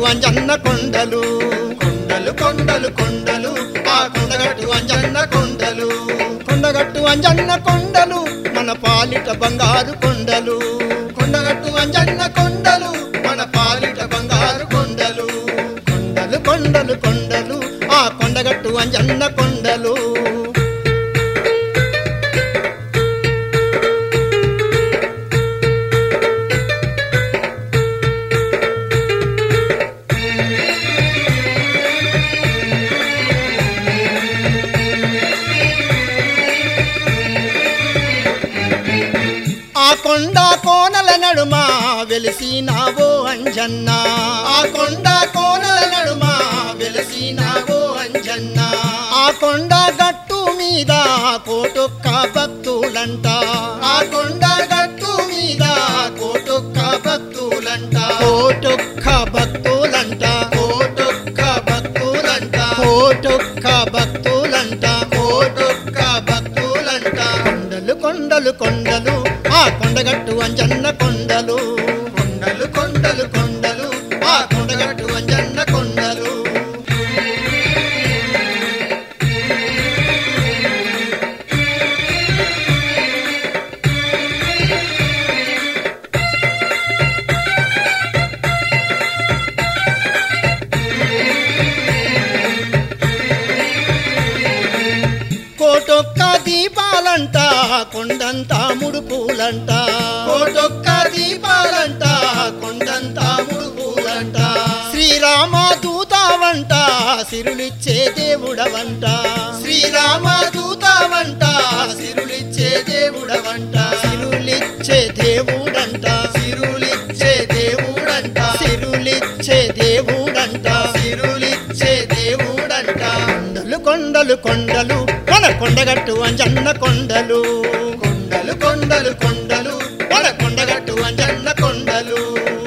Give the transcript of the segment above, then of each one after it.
అంజన్న కొండలు కొండలు కొండలు కొండలు ఆ కొండగట్టు అంజన్న కొండలు కొండగట్టు అంజన్న కొండలు మన పాలిట బంగారు కొండలు కొండగట్టు అంజన్న కొండలు మన పాలిట బంగారు కొండలు కొండలు కొండలు కొండలు ఆ కొండగట్టు అంజన్న కొండలు ఆ కొండ కోనల నడుమ వెలిసినావో అంజన్న ఆ కొండ కోనల నడుమ వెలిసినావో అంజన్న ఆ కొండ గట్టు మీద కోటొక్క భక్తులంట ఆ కొండ గట్టు మీద కోటొక్క భక్తులంట కోటొక్క భక్తులంట కోటొక్క భక్తులంట కోటొక్క భక్తులంట కోటొక్క భక్తులంట కొండలు కొండలు కొండలు ఆ కొండగట్టు అంజన్న కొండలు కొండలు కొండలు కొండలు ఆ కొండగట్టు అంజన్న కొండలు కోటొక్క దీపాలంట కొండంత ముడుపులంట కోటొక్క దీపాలంట కొండంత ముడుపులంట శ్రీరామ దూతావంట సిరులిచ్చే దేవుడవంట శ్రీరామ దూతావంట సిరులిచ్చే దేవుడవంట సిరులిచ్చే దేవుడంట సిరులిచ్చే దేవుడంట సిరులిచ్చే దేవుడంట సిరులిచ్చే దేవుడంట కొండలు కొండలు కొండలు మన కొండగట్టు అంజన్న కొండలు కొండలు కొండలు కొండలు మన కొండగట్టు అంజన్న కొండలు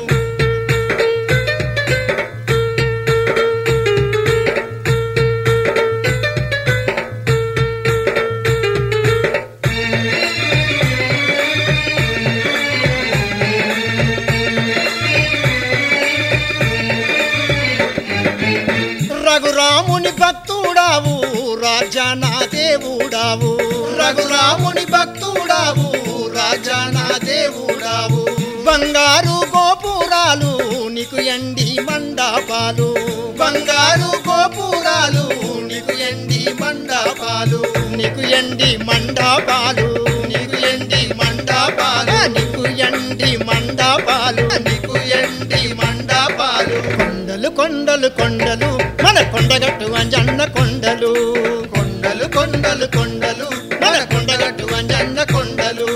రఘురాముని భక్తుడావు రాజానా దేవుడావు రఘురాముని భక్తుడావు రాజానా దేవుడావు బంగారు గోపురాలు నీకు ఎండి మండపాలు బంగారు గోపురాలు నీకు ఎండి మండపాలు నీకు ఎండి మండపాలు నీకు ఎండి మండపాలు నీకు ఎండి మండపాలు నీకు ఎండి మండపాలు కొండలు కొండలు కొండలు మన కొండగట్టు అంజన్న కొండలు కొండలు కొండలు కొండలు మన కొండగట్టు అంజన్న కొండలు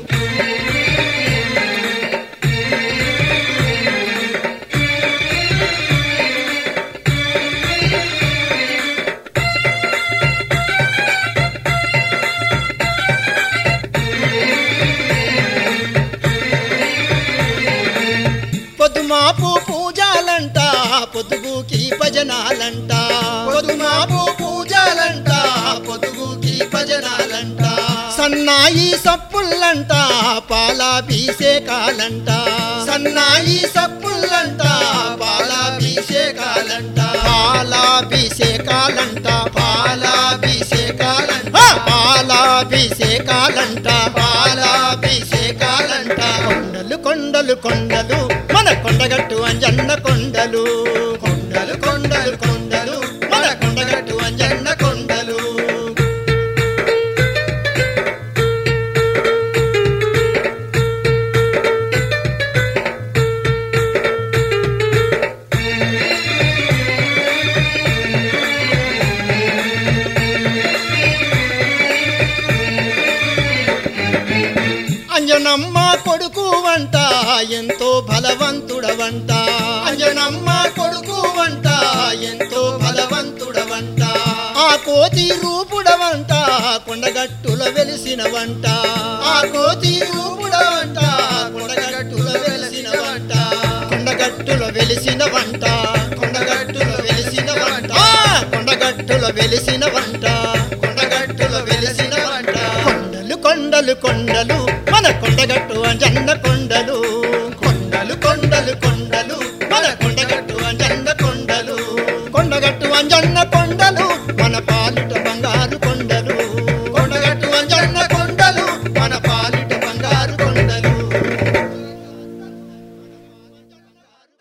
పొద్దుమాపు పూజాలంట పొద్దుగుకి భజనాలంట పొద్దుమాపు పూజాలంట పొద్దుగుకి భజనాలంట సన్నాయి సప్పుల్లంట పాలాభిషేకాలంట సన్నాయి సప్పుల్లంట పాలాభిషేకాలంట పాలాభిషేకాలంట పాలాభిషేకాలంట పాలాభిషేకాలంట పాలాభిషేకాలంట కొండలు కొండలు కొండలు మన కొండగట్టు అంజన్న కొండలు కొండలు కొండలు కొండలు మన కొండగట్టు అంజన్న కొండలు అంజనమ్మ కొడుకు వంట ఎంతో బలవంతుడవంట అంజనమ్మ కొడుకు వంట ఎంతో బలవంతుడవంట ఆ కోతి రూపుడవంట కొండగట్టుల వెలిసిన వంట ఆ కోతి రూపుడవంట కొండగట్టుల వెలిసిన వంట కొండగట్టుల వెలిసిన వంట కొండగట్టుల వెలిసిన వంట ఆ, కొండగట్టుల వెలిసిన వంట కొండగట్టుల వెలిసిన వంట కొండలు కొండలు కొండలు మన కొండగట్టు అంజన్న కొండ